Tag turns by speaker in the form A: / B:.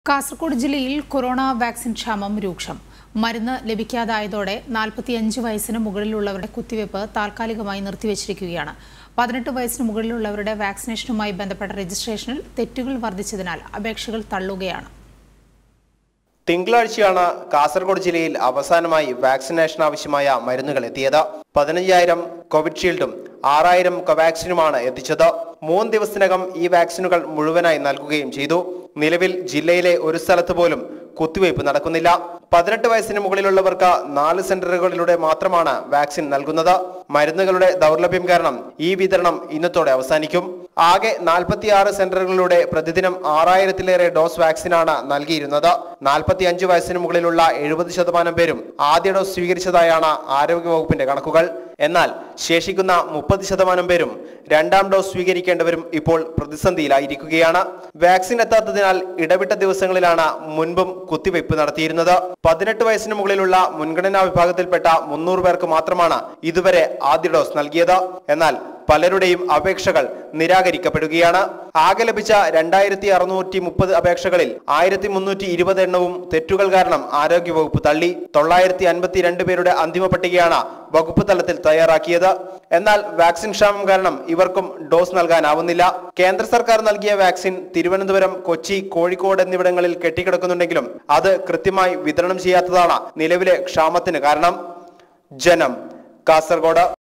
A: കാസർഗോഡ് ജില്ലയിൽ corona vaccine ക്ഷാമം രൂക്ഷം മരുന്ന് ലഭിക്കാതായതോടെ നാൽപ്പത്തിയഞ്ച് വയസ്സിന് മുകളിലുള്ളവരുടെ കുത്തിവയ്പ് താൽക്കാലികമായി നിർത്തിവച്ചിരിക്കുകയാണ് പതിനെട്ട് വയസ്സിന് മുകളിലുള്ളവരുടെ വാക്സിനേഷനുമായി ബന്ധപ്പെട്ട രജിസ്ട്രേഷനിൽ തെറ്റുകൾ വർദ്ധിച്ചതിനാൽ അപേക്ഷകൾ തള്ളുകയാണ്
B: തിങ്കളാഴ്ചയാണ് കാസർഗോഡ് ജില്ലയിൽ അവസാനമായി വാക്സിനേഷൻ ആവശ്യമായ മരുന്നുകൾ എത്തിയത് പതിനയ്യായിരം കോവിഡ്ഷീൽഡും ആറായിരം കോവാക്സിനുമാണ് എത്തിച്ചത് മൂന്ന് ദിവസത്തിനകം ഈ വാക്സിനുകൾ മുഴുവനായി നൽകുകയും ചെയ്തു നിലവിൽ ജില്ലയിലെ ഒരു സ്ഥലത്ത് പോലും കുത്തിവയ്പ് നടക്കുന്നില്ല പതിനെട്ട് വയസ്സിന് മുകളിലുള്ളവർക്ക് നാല് സെന്ററുകളിലൂടെ മാത്രമാണ് വാക്സിൻ നൽകുന്നത് മരുന്നുകളുടെ ദൗർലഭ്യം കാരണം ഈ വിതരണം ഇന്നത്തോടെ അവസാനിക്കും ആകെ നാൽപ്പത്തിയാറ് സെന്ററുകളിലൂടെ പ്രതിദിനം ആറായിരത്തിലേറെ ഡോസ് വാക്സിനാണ് നൽകിയിരുന്നത് നാൽപ്പത്തി അഞ്ച് വയസ്സിന് മുകളിലുള്ള എഴുപത് ശതമാനം പേരും ആദ്യ ഡോസ് സ്വീകരിച്ചതായാണ് ആരോഗ്യവകുപ്പിന്റെ കണക്കുകൾ എന്നാൽ ശേഷിക്കുന്ന മുപ്പത് ശതമാനം പേരും രണ്ടാം ഡോസ് സ്വീകരിക്കേണ്ടവരും ഇപ്പോൾ പ്രതിസന്ധിയിലായിരിക്കുകയാണ് വാക്സിൻ എത്താത്തതിനാൽ ഇടവിട്ട ദിവസങ്ങളിലാണ് മുൻപും കുത്തിവയ്പ് നടത്തിയിരുന്നത് പതിനെട്ട് വയസ്സിന് മുകളിലുള്ള മുൻഗണനാ വിഭാഗത്തിൽപ്പെട്ട മുന്നൂറ് പേർക്ക് മാത്രമാണ് ഇതുവരെ ആദ്യ ഡോസ് നൽകിയത് എന്നാൽ പലരുടെയും അപേക്ഷകൾ നിരാകരിക്കപ്പെടുകയാണ് ആകെ ലഭിച്ച രണ്ടായിരത്തി അറുന്നൂറ്റി മുപ്പത് അപേക്ഷകളിൽ ആയിരത്തി മുന്നൂറ്റി ഇരുപത് എണ്ണവും തെറ്റുകൾ കാരണം ആരോഗ്യവകുപ്പ് തള്ളി തൊള്ളായിരത്തി അൻപത്തിരണ്ട് പേരുടെ അന്തിമ പട്ടികയാണ് വകുപ്പ് തലത്തിൽ തയ്യാറാക്കിയത് എന്നാൽ വാക്സിൻ ക്ഷാമം കാരണം ഇവർക്കും ഡോസ് നൽകാനാവുന്നില്ല കേന്ദ്ര സർക്കാർ നൽകിയ വാക്സിൻ തിരുവനന്തപുരം കൊച്ചി കോഴിക്കോട് എന്നിവിടങ്ങളിൽ കെട്ടിക്കിടക്കുന്നുണ്ടെങ്കിലും അത് കൃത്യമായി വിതരണം ചെയ്യാത്തതാണ് നിലവിലെ ക്ഷാമത്തിന് കാരണം ജനം കാസർഗോഡ്